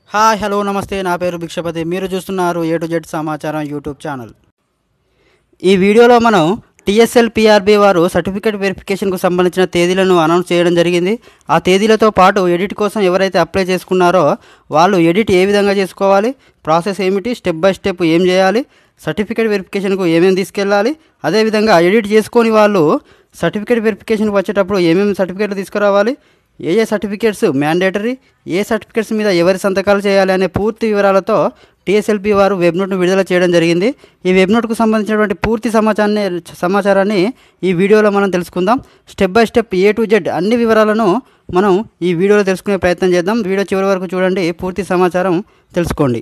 hi hello నమస్తే నా పేరు భిక్షపతి మీరు చూస్తున్నారు ఏ టు జెడ్ సమాచారం యూట్యూబ్ ఛానల్ ఈ వీడియోలో మనం టీఎస్ఎల్ పిఆర్బి వారు సర్టిఫికేట్ వెరిఫికేషన్కు సంబంధించిన తేదీలను అనౌన్స్ చేయడం జరిగింది ఆ తేదీలతో పాటు ఎడిట్ కోసం ఎవరైతే అప్లై చేసుకున్నారో వాళ్ళు ఎడిట్ ఏ విధంగా చేసుకోవాలి ప్రాసెస్ ఏమిటి స్టెప్ బై స్టెప్ ఏం చేయాలి సర్టిఫికేట్ వెరిఫికేషన్కు ఏమేమి తీసుకెళ్ళాలి అదేవిధంగా ఎడిట్ చేసుకొని వాళ్ళు సర్టిఫికేట్ వెరిఫికేషన్కి వచ్చేటప్పుడు ఏమేమి సర్టిఫికేట్లు తీసుకురావాలి ఏ ఏ సర్టిఫికేట్స్ మ్యాండేటరీ ఏ సర్టిఫికేట్స్ మీద ఎవరి సంతకాలు చేయాలి అనే పూర్తి వివరాలతో టీఎస్ఎల్పి వారు వెబ్ నోట్ను విడుదల చేయడం జరిగింది ఈ వెబ్ నోట్కు సంబంధించినటువంటి పూర్తి సమాచారాన్ని సమాచారాన్ని ఈ వీడియోలో మనం తెలుసుకుందాం step by step A to Z అన్ని వివరాలను మనం ఈ వీడియోలో తెలుసుకునే ప్రయత్నం చేద్దాం వీడియో చివరి వరకు చూడండి పూర్తి సమాచారం తెలుసుకోండి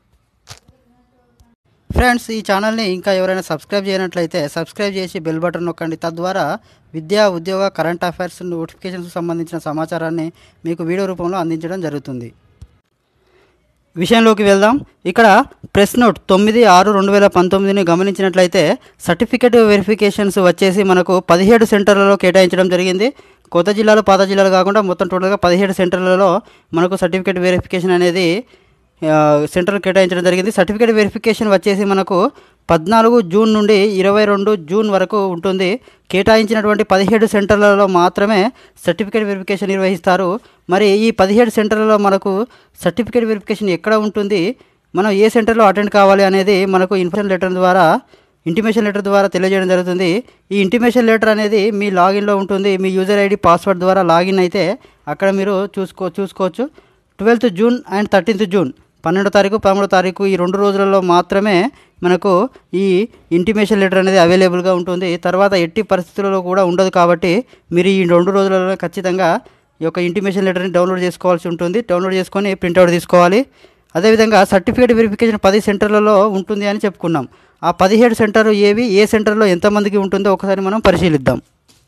ఫ్రెండ్స్ ఈ ఛానల్ని ఇంకా ఎవరైనా సబ్స్క్రైబ్ చేయనట్లయితే సబ్స్క్రైబ్ చేసి బెల్ బటన్ నొక్కండి తద్వారా విద్యా ఉద్యోగ కరెంట్ అఫైర్స్ నోటిఫికేషన్స్ సంబంధించిన సమాచారాన్ని మీకు వీడియో రూపంలో అందించడం జరుగుతుంది విషయంలోకి వెళ్దాం ఇక్కడ ప్రెస్ నోట్ తొమ్మిది ఆరు రెండు వేల పంతొమ్మిదిని గమనించినట్లయితే సర్టిఫికేట్ వెరిఫికేషన్స్ వచ్చేసి మనకు పదిహేడు సెంటర్లలో కేటాయించడం జరిగింది కొత్త జిల్లాలు పాత జిల్లాలు కాకుండా మొత్తం టోటల్గా పదిహేడు సెంటర్లలో మనకు సర్టిఫికేట్ వెరిఫికేషన్ అనేది ఆ, సెంటర్ కేటాయించడం జరిగింది సర్టిఫికేట్ వెరిఫికేషన్ వచ్చేసి మనకు పద్నాలుగు జూన్ నుండి ఇరవై రెండు జూన్ వరకు ఉంటుంది కేటాయించినటువంటి పదిహేడు సెంటర్లలో మాత్రమే సర్టిఫికేట్ వెరిఫికేషన్ నిర్వహిస్తారు మరి ఈ పదిహేడు సెంటర్లలో మనకు సర్టిఫికేట్ వెరిఫికేషన్ ఎక్కడ ఉంటుంది మనం ఏ సెంటర్లో అటెండ్ కావాలి అనేది మనకు ఇన్ఫర్మేషన్ లెటర్ ద్వారా ఇంటిమేషన్ లెటర్ ద్వారా తెలియజేయడం జరుగుతుంది ఈ ఇంటిమేషన్ లెటర్ అనేది మీ లాగిన్లో ఉంటుంది మీ యూజర్ ఐడి పాస్వర్డ్ ద్వారా లాగిన్ అయితే అక్కడ మీరు చూసుకో చూసుకోవచ్చు twelfth June and thirteenth June పన్నెండో తారీఖు పదమూడో తారీఖు ఈ రెండు రోజులలో మాత్రమే మనకు ఈ ఇంటిమేషన్ లెటర్ అనేది అవైలబుల్గా ఉంటుంది తర్వాత ఎట్టి పరిస్థితులలో కూడా ఉండదు కాబట్టి మీరు ఈ రెండు రోజులలో ఖచ్చితంగా ఈ యొక్క ఇంటిమేషన్ లెటర్ని డౌన్లోడ్ చేసుకోవాల్సి ఉంటుంది డౌన్లోడ్ చేసుకొని ప్రింట్అవుట్ తీసుకోవాలి అదేవిధంగా సర్టిఫికేట్ వెరిఫికేషన్ పది సెంటర్లలో ఉంటుంది అని చెప్పుకున్నాం ఆ పదిహేడు సెంటర్ ఏవి ఏ సెంటర్లో ఎంతమందికి ఉంటుందో ఒకసారి మనం పరిశీలిద్దాం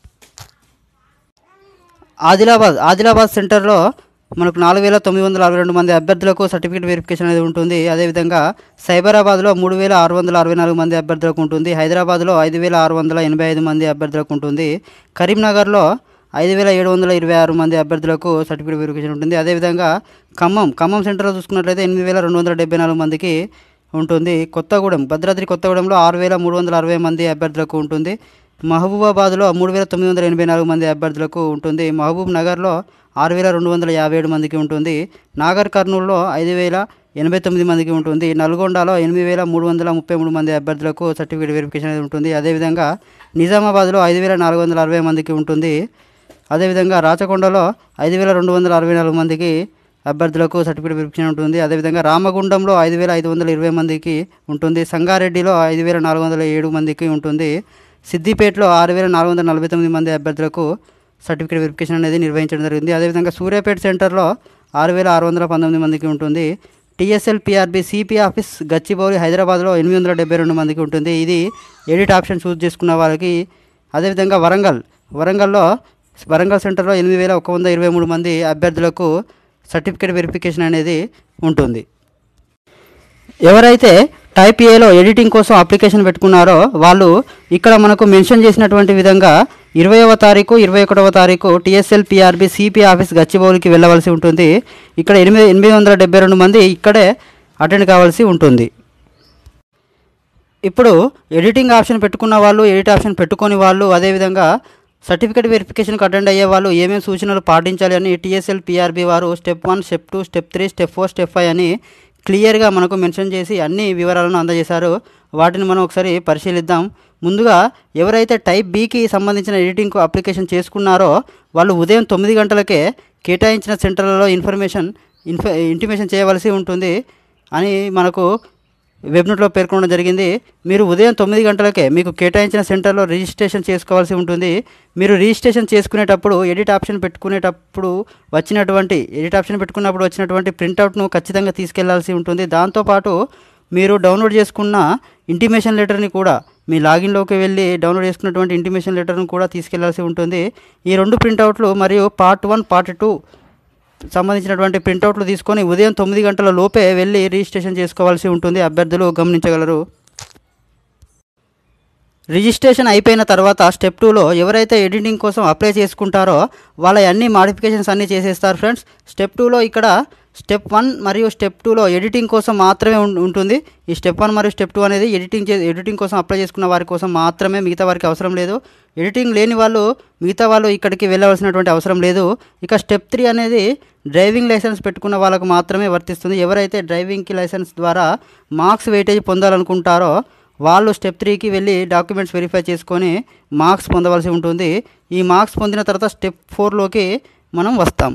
ఆదిలాబాద్ ఆదిలాబాద్ సెంటర్లో మనకు నాలుగు వేల తొమ్మిది వందల అరవై రెండు మంది అభ్యర్థులకు సర్టిఫికేట్ వెరిఫికేషన్ అనేది ఉంటుంది అదేవిధంగా సైబరాబాద్లో మూడు వేల ఆరు వందల అరవై నాలుగు మంది అభ్యర్థులకు ఉంటుంది హైదరాబాద్లో ఐదు వేల ఆరు వందల ఎనభై ఐదు మంది అభ్యర్థులకు ఉంటుంది కరీంనగర్లో ఐదు వేల ఏడు వందల ఇరవై ఆరు మంది అభ్యర్థులకు సర్టిఫికేట్ వెరిఫికేషన్ ఉంటుంది అదేవిధంగా ఖమ్మం ఖమ్మం సెంటర్లో చూసుకున్నట్లయితే ఎనిమిది వేల రెండు వందల డెబ్బై నాలుగు మందికి ఉంటుంది కొత్తగూడెం భద్రాద్రి కొత్తగూడెంలో ఆరు వేల మూడు వందల అరవై మంది అభ్యర్థులకు ఉంటుంది మహబూబాబాద్లో మూడు వేల తొమ్మిది వందల ఎనభై నాలుగు మంది అభ్యర్థులకు ఉంటుంది మహబూబ్ నగర్లో ఆరు వేల రెండు వందల యాభై ఏడు మందికి ఉంటుంది నాగర్ కర్నూలులో ఐదు వేల ఎనభై తొమ్మిది మందికి ఉంటుంది నల్గొండలో ఎనిమిది వేల మూడు వందల ముప్పై మూడు మంది అభ్యర్థులకు సర్టిఫికేట్ వెరిఫికేషన్ అనేది ఉంటుంది అదేవిధంగా నిజామాబాద్లో ఐదు వేల నాలుగు వందల అరవై మందికి ఉంటుంది అదేవిధంగా రాచకొండలో ఐదు వేల రెండు వందల అరవై నాలుగు మందికి అభ్యర్థులకు సర్టిఫికేట్ వెరిఫికేషన్ ఉంటుంది అదేవిధంగా రామగుండంలో ఐదు వేల ఐదు వందల ఇరవై మందికి ఉంటుంది సంగారెడ్డిలో ఐదు వేల నాలుగు వందల ఏడు మందికి ఉంటుంది సిద్దిపేటలో ఆరు వేల నాలుగు వందల నలభై తొమ్మిది మంది అభ్యర్థులకు సర్టిఫికేట్ వెరిఫికేషన్ అనేది నిర్వహించడం జరిగింది అదేవిధంగా సూర్యాపేట సెంటర్లో ఆరు వేల ఆరు వందల పంతొమ్మిది మందికి ఉంటుంది TSL PRB CP office Gachibowli హైదరాబాద్లో ఎనిమిది వందల డెబ్బై రెండు మందికి ఉంటుంది ఇది ఎడిట్ ఆప్షన్ చూస్ చేసుకున్న వాళ్ళకి అదేవిధంగా వరంగల్ వరంగల్లో వరంగల్ సెంటర్లో ఎనిమిది వేల ఒక వంద ఇరవై మూడు మంది అభ్యర్థులకు సర్టిఫికేట్ వెరిఫికేషన్ అనేది ఉంటుంది ఎవరైతే టైప్ ఏలో ఎడిటింగ్ కోసం అప్లికేషన్ పెట్టుకున్నారో వాళ్ళు ఇక్కడ మనకు మెన్షన్ చేసినటువంటి విధంగా ఇరవైవ తారీఖు ఇరవై ఒకటవ తారీఖు టీఎస్ఎల్ పిఆర్బి సిపి ఆఫీస్ గచ్చిబౌలికి వెళ్ళవలసి ఉంటుంది ఇక్కడ ఎనిమిది ఎనిమిది వందల డెబ్బై రెండు మంది ఇక్కడే అటెండ్ కావాల్సి ఉంటుంది ఇప్పుడు ఎడిటింగ్ ఆప్షన్ పెట్టుకున్న వాళ్ళు ఎడిట్ ఆప్షన్ పెట్టుకొని వాళ్ళు అదేవిధంగా సర్టిఫికేట్ వెరిఫికేషన్కి అటెండ్ అయ్యే వాళ్ళు ఏమేమి సూచనలు పాటించాలి అని టీఎస్ఎల్ పిఆర్బి వారు step one step two step three step four step five అని క్లియర్గా మనకు మెన్షన్ చేసి అన్ని వివరాలను అందజేశారు వాటిని మనం ఒకసారి పరిశీలిద్దాం ముందుగా ఎవరైతే టైప్ బికి సంబంధించిన ఎడిటింగ్ అప్లికేషన్ చేసుకున్నారో వాళ్ళు ఉదయం తొమ్మిది గంటలకే కేటాయించిన సెంటర్లలో ఇన్ఫర్మేషన్ ఇన్ఫ ఇంటిమేషన్ చేయవలసి ఉంటుంది అని మనకు వెబ్నోట్లో పేర్కొనడం జరిగింది మీరు ఉదయం తొమ్మిది గంటలకే మీకు కేటాయించిన సెంటర్లో రిజిస్ట్రేషన్ చేసుకోవాల్సి ఉంటుంది మీరు రిజిస్ట్రేషన్ చేసుకునేటప్పుడు ఎడిట్ ఆప్షన్ పెట్టుకునేటప్పుడు వచ్చినటువంటి ఎడిట్ ఆప్షన్ పెట్టుకున్నప్పుడు వచ్చినటువంటి ప్రింట్అవుట్ను ఖచ్చితంగా తీసుకెళ్లాల్సి ఉంటుంది దాంతోపాటు మీరు డౌన్లోడ్ చేసుకున్న ఇంటిమేషన్ లెటర్ని కూడా మీ లాగిన్లోకి వెళ్ళి డౌన్లోడ్ చేసుకున్నటువంటి ఇంటిమేషన్ లెటర్ను కూడా తీసుకెళ్లాల్సి ఉంటుంది ఈ రెండు ప్రింట్అవుట్లు మరియు పార్ట్ వన్ పార్ట్ టూ సంబంధించినటువంటి ప్రింట్అవుట్లు తీసుకొని ఉదయం తొమ్మిది గంటల లోపే వెళ్ళి రిజిస్ట్రేషన్ చేసుకోవాల్సి ఉంటుంది అభ్యర్థులు గమనించగలరు రిజిస్ట్రేషన్ అయిపోయిన తర్వాత స్టెప్ టూలో ఎవరైతే ఎడిటింగ్ కోసం అప్లై చేసుకుంటారో వాళ్ళ అన్ని మాడిఫికేషన్స్ అన్నీ చేసేస్తారు ఫ్రెండ్స్ స్టెప్ టూలో ఇక్కడ స్టెప్ వన్ మరియు స్టెప్ టూలో ఎడిటింగ్ కోసం మాత్రమే ఉం- ఉంటుంది ఈ స్టెప్ వన్ మరియు స్టెప్ టూ అనేది ఎడిటింగ్ చే ఎడిటింగ్ కోసం అప్లై చేసుకున్న వారి కోసం మాత్రమే మిగతా వారికి అవసరం లేదు ఎడిటింగ్ లేని వాళ్ళు మిగతా వాళ్ళు ఇక్కడికి వెళ్ళవలసినటువంటి అవసరం లేదు ఇక స్టెప్ త్రీ అనేది డ్రైవింగ్ లైసెన్స్ పెట్టుకున్న వాళ్ళకు మాత్రమే వర్తిస్తుంది ఎవరైతే డ్రైవింగ్కి లైసెన్స్ ద్వారా మార్క్స్ వెయిటేజ్ పొందాలనుకుంటారో వాళ్ళు స్టెప్ త్రీకి వెళ్ళి డాక్యుమెంట్స్ వెరిఫై చేసుకొని మార్క్స్ పొందవలసి ఉంటుంది ఈ మార్క్స్ పొందిన తర్వాత స్టెప్ ఫోర్లోకి మనం వస్తాం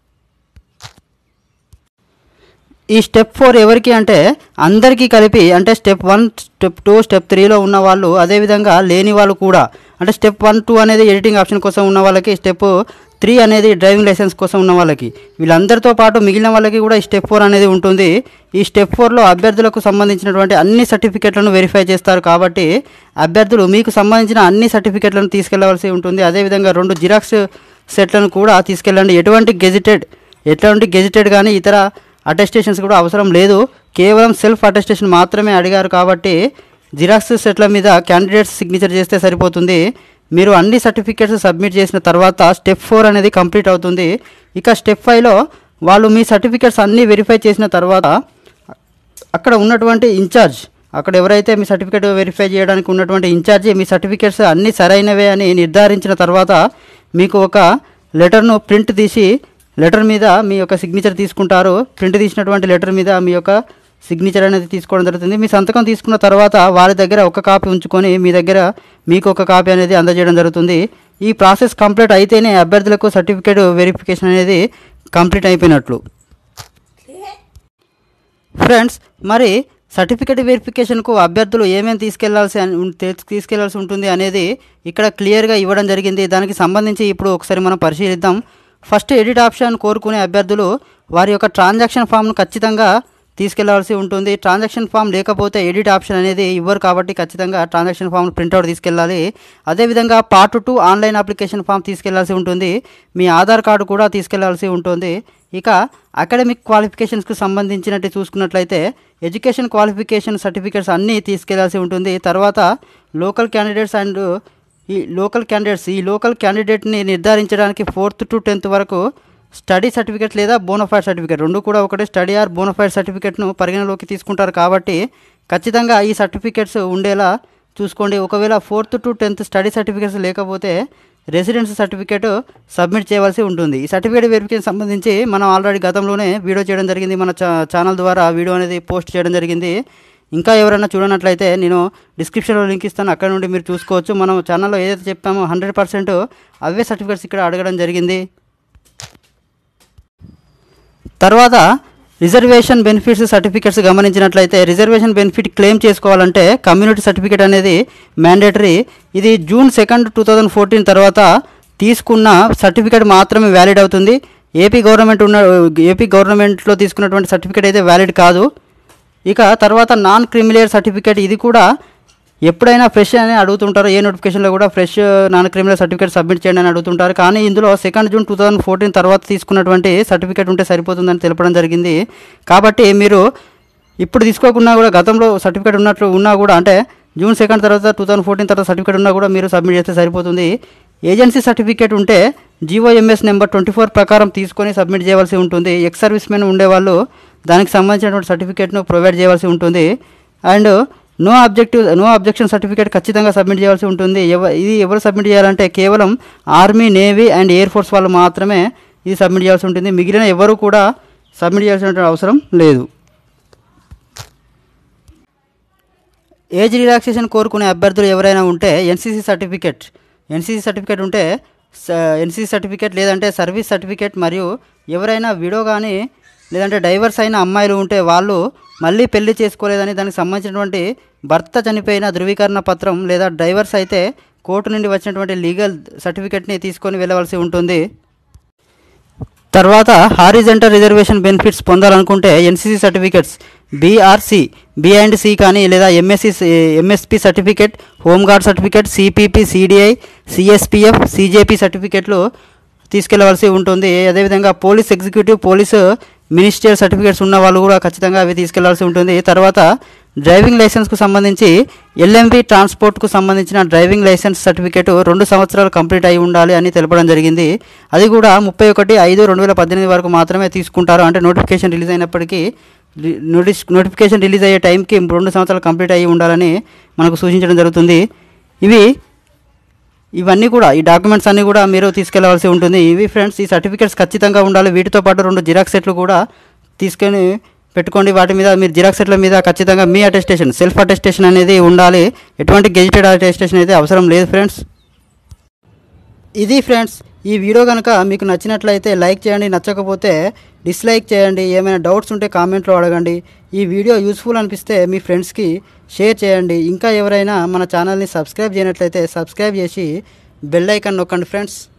ఈ స్టెప్ ఫోర్ ఎవరికి అంటే అందరికీ కలిపి అంటే step one step two step త్రీలో ఉన్న వాళ్ళు అదేవిధంగా లేని వాళ్ళు కూడా అంటే స్టెప్ వన్ టూ అనేది ఎడిటింగ్ ఆప్షన్ కోసం ఉన్న వాళ్ళకి స్టెప్ త్రీ అనేది డ్రైవింగ్ లైసెన్స్ కోసం ఉన్న వాళ్ళకి వీళ్ళందరితో పాటు మిగిలిన వాళ్ళకి కూడా ఈ స్టెప్ ఫోర్ అనేది ఉంటుంది ఈ స్టెప్ ఫోర్లో అభ్యర్థులకు సంబంధించినటువంటి అన్ని సర్టిఫికెట్లను వెరిఫై చేస్తారు కాబట్టి అభ్యర్థులు మీకు సంబంధించిన అన్ని సర్టిఫికెట్లను తీసుకెళ్లవలసి ఉంటుంది అదేవిధంగా రెండు జిరాక్స్ సెట్లను కూడా తీసుకెళ్ళండి ఎటువంటి గెజిటెడ్ ఎటువంటి గెజిటెడ్ కానీ ఇతర అటెస్టేషన్స్ కూడా అవసరం లేదు కేవలం సెల్ఫ్ అటెస్టేషన్ మాత్రమే అడిగారు కాబట్టి జిరాక్స్ సెట్ల మీద క్యాండిడేట్స్ సిగ్నేచర్ చేస్తే సరిపోతుంది మీరు అన్ని సర్టిఫికేట్స్ సబ్మిట్ చేసిన తర్వాత స్టెప్ ఫోర్ అనేది కంప్లీట్ అవుతుంది ఇక స్టెప్ ఫైవ్లో వాళ్ళు మీ సర్టిఫికేట్స్ అన్నీ వెరిఫై చేసిన తర్వాత అక్కడ ఉన్నటువంటి ఇన్ఛార్జ్ అక్కడ ఎవరైతే మీ సర్టిఫికేట్ వెరిఫై చేయడానికి ఉన్నటువంటి ఇన్ఛార్జి మీ సర్టిఫికేట్స్ అన్నీ సరైనవే అని నిర్ధారించిన తర్వాత మీకు ఒక లెటర్ను ప్రింట్ తీసి లెటర్ మీద మీ యొక్క సిగ్నేచర్ తీసుకుంటారు ప్రింట్ తీసినటువంటి లెటర్ మీద మీ యొక్క సిగ్నేచర్ అనేది తీసుకోవడం జరుగుతుంది మీ సంతకం తీసుకున్న తర్వాత వారి దగ్గర ఒక కాపీ ఉంచుకొని మీ దగ్గర మీకు ఒక కాపీ అనేది అందజేయడం జరుగుతుంది ఈ ప్రాసెస్ కంప్లీట్ అయితేనే అభ్యర్థులకు సర్టిఫికేట్ వెరిఫికేషన్ అనేది కంప్లీట్ అయిపోయినట్లు ఫ్రెండ్స్ మరి సర్టిఫికేట్ వెరిఫికేషన్కు అభ్యర్థులు ఏమేమి తీసుకెళ్లాల్సి అని ఉం- తె- తీసుకెళ్లాల్సి ఉంటుంది అనేది ఇక్కడ క్లియర్గా ఇవ్వడం జరిగింది దానికి సంబంధించి ఇప్పుడు ఒకసారి మనం పరిశీలిద్దాం ఫస్ట్ ఎడిట్ ఆప్షన్ కోరుకునే అభ్యర్థులు వారి యొక్క ట్రాన్సాక్షన్ ఫామ్ను ఖచ్చితంగా తీసుకెళ్లాల్సి ఉంటుంది ట్రాన్సాక్షన్ ఫామ్ లేకపోతే ఎడిట్ ఆప్షన్ అనేది ఇవ్వరు కాబట్టి ఖచ్చితంగా ట్రాన్సాక్షన్ ఫామ్ ప్రింట్అవుట్ తీసుకెళ్ళాలి అదేవిధంగా part two online application form తీసుకెళ్లాల్సి ఉంటుంది మీ ఆధార్ కార్డు కూడా తీసుకెళ్లాల్సి ఉంటుంది ఇక అకాడమిక్ క్వాలిఫికేషన్స్కి సంబంధించినట్టు చూసుకున్నట్లయితే ఎడ్యుకేషన్ క్వాలిఫికేషన్ సర్టిఫికేట్స్ అన్నీ తీసుకెళ్లాల్సి ఉంటుంది తర్వాత లోకల్ క్యాండిడేట్స్ అండ్ ఈ లోకల్ క్యాండిడేట్స్ ఈ లోకల్ క్యాండిడేట్ని నిర్ధారించడానికి ఫోర్త్ టు టెన్త్ వరకు స్టడీ సర్టిఫికేట్ లేదా బోనఫైడ్ సర్టిఫికేట్ రెండు కూడా ఒకటే స్టడీ ఆర్ బోనఫైడ్ సర్టిఫికేట్ను పరిగణలోకి తీసుకుంటారు కాబట్టి ఖచ్చితంగా ఈ సర్టిఫికేట్స్ ఉండేలా చూసుకోండి ఒకవేళ fourth to tenth study certificates లేకపోతే రెసిడెన్స్ సర్టిఫికేట్ సబ్మిట్ చేయవలసి ఉంటుంది ఈ సర్టిఫికేట్ వెరిఫికేషన్ సంబంధించి మనం ఆల్రెడీ గతంలోనే వీడియో చేయడం జరిగింది మన ఛా ఛానల్ ద్వారా వీడియో అనేది పోస్ట్ చేయడం జరిగింది ఇంకా ఎవరైనా చూడనట్లయితే నేను డిస్క్రిప్షన్లో లింక్ ఇస్తాను అక్కడ నుండి మీరు చూసుకోవచ్చు మనం ఛానల్లో ఏదైతే చెప్పామో హండ్రెడ్ పర్సెంట్ అవే సర్టిఫికేట్స్ ఇక్కడ అడగడం జరిగింది తర్వాత రిజర్వేషన్ బెనిఫిట్స్ సర్టిఫికెట్స్ గమనించినట్లయితే రిజర్వేషన్ బెనిఫిట్ క్లెయిమ్ చేసుకోవాలంటే కమ్యూనిటీ సర్టిఫికేట్ అనేది మ్యాండేటరీ ఇది June second two thousand fourteen తర్వాత తీసుకున్న సర్టిఫికేట్ మాత్రమే వ్యాలిడ్ అవుతుంది ఏపీ గవర్నమెంట్ ఉన్న ఏపీ గవర్నమెంట్లో తీసుకున్నటువంటి సర్టిఫికేట్ అయితే వ్యాలిడ్ కాదు ఇక తర్వాత నాన్ క్రిమిలియర్ సర్టిఫికేట్ ఇది కూడా ఎప్పుడైనా ఫ్రెష్ అని అడుగుతుంటారు ఏ నోటిఫికేషన్లో కూడా fresh non criminal certificate submit చేయండి అని అడుగుతుంటారు కానీ ఇందులో second June two thousand fourteen తర్వాత తీసుకున్నటువంటి సర్టిఫికేట్ ఉంటే సరిపోతుందని తెలపడం జరిగింది కాబట్టి మీరు ఇప్పుడు తీసుకోకుండా కూడా గతంలో సర్టిఫికేట్ ఉన్నట్లు ఉన్నా కూడా అంటే జూన్ సెకండ్ తర్వాత టూ థౌజండ్ ఫోర్టీన్ తర్వాత సర్టిఫికేట్ ఉన్నా కూడా మీరు సబ్మిట్ చేస్తే సరిపోతుంది ఏజెన్సీ సర్టిఫికేట్ ఉంటే జీఓఎంఎస్ నెంబర్ ట్వంటీ ఫోర్ ప్రకారం తీసుకొని సబ్మిట్ చేయవలసి ఉంటుంది ఎక్స్ సర్వీస్ మెన్ ఉండేవాళ్ళు దానికి సంబంధించినటువంటి సర్టిఫికేట్ను ప్రొవైడ్ చేయవలసి ఉంటుంది and no objective no objection certificate ఖచ్చితంగా సబ్మిట్ చేయాల్సి ఉంటుంది ఎవ ఇది ఎవరు సబ్మిట్ చేయాలంటే కేవలం army navy and air force వాళ్ళు మాత్రమే ఇది సబ్మిట్ చేయాల్సి ఉంటుంది మిగిలిన ఎవరు కూడా సబ్మిట్ చేయాల్సిన అవసరం లేదు ఏజ్ రిలాక్సేషన్ కోరుకునే అభ్యర్థులు ఎవరైనా ఉంటే ఎన్సీసీ సర్టిఫికేట్ ఎన్సీసీ సర్టిఫికేట్ ఉంటే ఎన్సీసీ సర్టిఫికేట్ లేదంటే సర్వీస్ సర్టిఫికేట్ మరియు ఎవరైనా విడో కానీ లేదంటే డైవర్స్ అయిన అమ్మాయిలు ఉంటే వాళ్ళు మళ్ళీ పెళ్లి చేసుకోలేదని దానికి సంబంధించినటువంటి భర్త చనిపోయిన ధృవీకరణ పత్రం లేదా డైవర్స్ అయితే కోర్టు నుండి వచ్చినటువంటి లీగల్ సర్టిఫికేట్ని తీసుకొని వెళ్ళవలసి ఉంటుంది తర్వాత హారిజెంటల్ రిజర్వేషన్ బెనిఫిట్స్ పొందాలనుకుంటే NCC certificates BRC B and C కానీ లేదా MSC MSP certificate home guard certificate CPP CDI CSPF CJP సర్టిఫికెట్లు తీసుకెళ్లవలసి ఉంటుంది అదేవిధంగా police executive police minister certificates ఉన్న వాళ్ళు కూడా ఖచ్చితంగా అవి తీసుకెళ్లాల్సి ఉంటుంది తర్వాత డ్రైవింగ్ లైసెన్స్కు సంబంధించి ఎల్ఎంవి ట్రాన్స్పోర్ట్కు సంబంధించిన డ్రైవింగ్ లైసెన్స్ సర్టిఫికేట్ రెండు సంవత్సరాలు కంప్లీట్ అయి ఉండాలి అని తెలపడం జరిగింది అది కూడా ముప్పై ఒకటి ఐదు రెండు వేల పద్దెనిమిది వరకు మాత్రమే తీసుకుంటారు అంటే నోటిఫికేషన్ రిలీజ్ అయినప్పటికీ రి- నోటిస్ నోటిఫికేషన్ రిలీజ్ అయ్యే టైంకి రెండు సంవత్సరాలు కంప్లీట్ అయ్యి ఉండాలని మనకు సూచించడం జరుగుతుంది ఇవి ఇవన్నీ కూడా ఈ డాక్యుమెంట్స్ అన్నీ కూడా మీరు తీసుకెళ్లవలసి ఉంటుంది ఇవి ఫ్రెండ్స్ ఈ సర్టిఫికేట్స్ ఖచ్చితంగా ఉండాలి వీటితో పాటు రెండు జిరాక్స్ సెట్లు కూడా తీసుకొని పెట్టుకోండి వాటి మీద మీరు జిరాక్స్ సెట్ల మీద ఖచ్చితంగా మీ అటెస్టేషన్ సెల్ఫ్ అటెస్టేషన్ అనేది ఉండాలి ఎటువంటి గెజిటెడ్ అటెస్టేషన్ అయితే అవసరం లేదు ఫ్రెండ్స్ ఇది ఫ్రెండ్స్ ఈ వీడియో కనుక మీకు నచ్చినట్లయితే లైక్ చేయండి నచ్చకపోతే డిస్లైక్ చేయండి ఏమైనా డౌట్స్ ఉంటే కామెంట్లో అడగండి ఈ వీడియో యూస్ఫుల్ అనిపిస్తే మీ ఫ్రెండ్స్కి షేర్ చేయండి ఇంకా ఎవరైనా మన ఛానల్ని సబ్స్క్రైబ్ చేయనట్లయితే సబ్స్క్రైబ్ చేసి బెల్ ఐకాన్ నొక్కండి ఫ్రెండ్స్